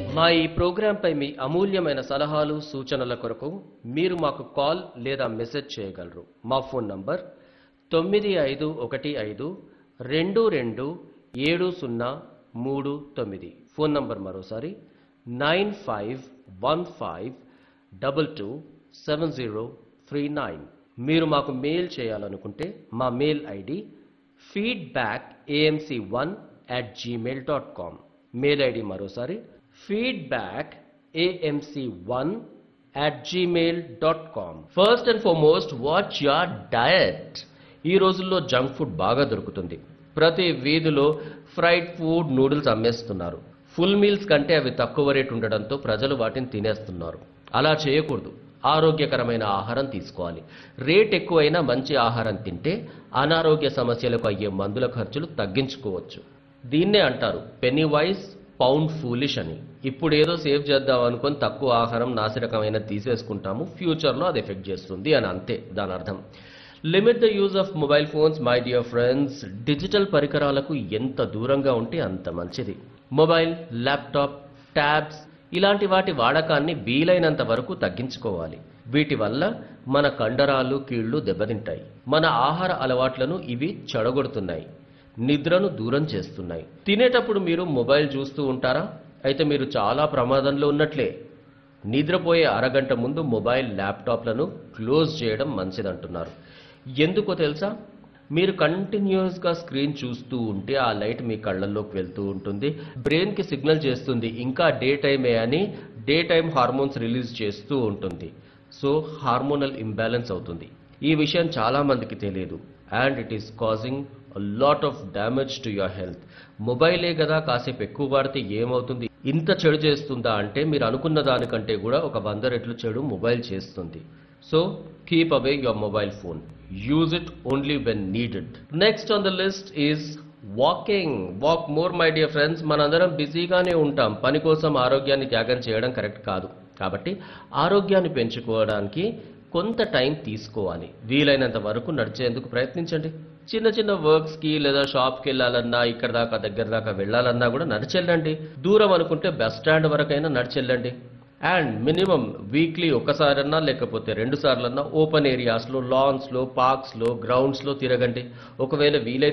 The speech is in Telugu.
మా ఈ ప్రోగ్రాంపై మీ అమూల్యమైన సలహాలు సూచనల కొరకు మీరు మాకు కాల్ లేదా మెసేజ్ చేయగలరు మా ఫోన్ నంబర్ తొమ్మిది ఐదు ఒకటి ఐదు రెండు రెండు ఏడు సున్నా మూడు తొమ్మిది ఫోన్ నంబర్ మరోసారి nine five one five double two seven zero three nine మీరు మాకు మెయిల్ చేయాలనుకుంటే మా mail ID feedback AMC one at Gmail dot com mail ID మరోసారి feedback AMC one at Gmail dot com first and foremost watch your diet ఈ రోజుల్లో జంక్ ఫుడ్ బాగా దొరుకుతుంది ప్రతి వీధిలో ఫ్రైడ్ ఫుడ్ నూడిల్స్ అమ్మేస్తున్నారు ఫుల్ మీల్స్ కంటే అవి తక్కువ రేటు ఉండడంతో ప్రజలు వాటిని తినేస్తున్నారు అలా చేయకూడదు ఆరోగ్యకరమైన ఆహారం తీసుకోవాలి రేట్ ఎక్కువైనా మంచి ఆహారం తింటే అనారోగ్య సమస్యలకు అయ్యే మందుల ఖర్చులు తగ్గించుకోవచ్చు దీన్నే అంటారు పెనీ వైస్ పౌండ్ ఫూలిష్ అని ఇప్పుడు ఏదో సేవ్ చేద్దాం అనుకొని తక్కువ ఆహారం నాసిరకమైన తీసేసుకుంటాము ఫ్యూచర్లో అది ఎఫెక్ట్ చేస్తుంది అని అంతే దాని అర్థం limit the use of mobile phones my dear friends digital పరికరాలకు ఎంత దూరంగా ఉంటే అంత మంచిది మొబైల్ ల్యాప్టాప్ ట్యాబ్స్ ఇలాంటి వాటి వాడకాన్ని వీలైనంత వరకు తగ్గించుకోవాలి వీటి వల్ల మన కండరాలు కీళ్లు దెబ్బతింటాయి మన ఆహార అలవాట్లను ఇవి చెడగొడుతున్నాయి నిద్రను దూరం చేస్తున్నాయి తినేటప్పుడు మీరు మొబైల్ చూస్తూ ఉంటారా అయితే మీరు చాలా ప్రమాదంలో ఉన్నట్లే నిద్రపోయే అరగంట ముందు మొబైల్ ల్యాప్టాప్లను క్లోజ్ చేయడం మంచిదంటున్నారు ఎందుకో తెలుసా మీరు కంటిన్యూస్గా స్క్రీన్ చూస్తూ ఉంటే ఆ లైట్ మీ కళ్ళల్లోకి వెళ్తూ ఉంటుంది బ్రెయిన్కి సిగ్నల్ చేస్తుంది ఇంకా డే టైమే అని డే టైం హార్మోన్స్ రిలీజ్ చేస్తూ ఉంటుంది సో హార్మోనల్ ఇంబ్యాలెన్స్ అవుతుంది ఈ విషయం చాలా మందికి తెలియదు and it is causing lot of damage to your health మొబైలే కదా కాసేపు ఎక్కువ వాడితే ఏమవుతుంది ఇంత చెడు చేస్తుందా అంటే మీరు అనుకున్న దానికంటే కూడా ఒక వంద రెట్లు చెడు మొబైల్ చేస్తుంది so keep away your mobile phone use it only when needed next on the list is walking walk more my dear friends మనందరం బిజీగానే ఉంటాం పని కోసం ఆరోగ్యాన్ని త్యాగం చేయడం కరెక్ట్ కాదు కాబట్టి ఆరోగ్యాన్ని పెంచుకోవడానికి కొంత టైం తీసుకోవాలి వీలైనంత వరకు నడిచేందుకు ప్రయత్నించండి చిన్న చిన్న వర్క్స్ కి లేదా షాప్ కి వెళ్ళాలన్నా ఇక్కడ దాకా దగ్గర దాకా వెళ్ళాలన్నా కూడా నడిచెళ్ళండి దూరం అనుకుంటే బస్ స్టాండ్ వరకైనా నడిచెళ్ళండి అండ్ మినిమం వీక్లీ ఒకసారన్నా లేకపోతే రెండు సార్లన్నా ఓపెన్ ఏరియాస్లో లాన్స్లో పార్క్స్లో గ్రౌండ్స్లో తిరగండి ఒకవేళ వీలైతే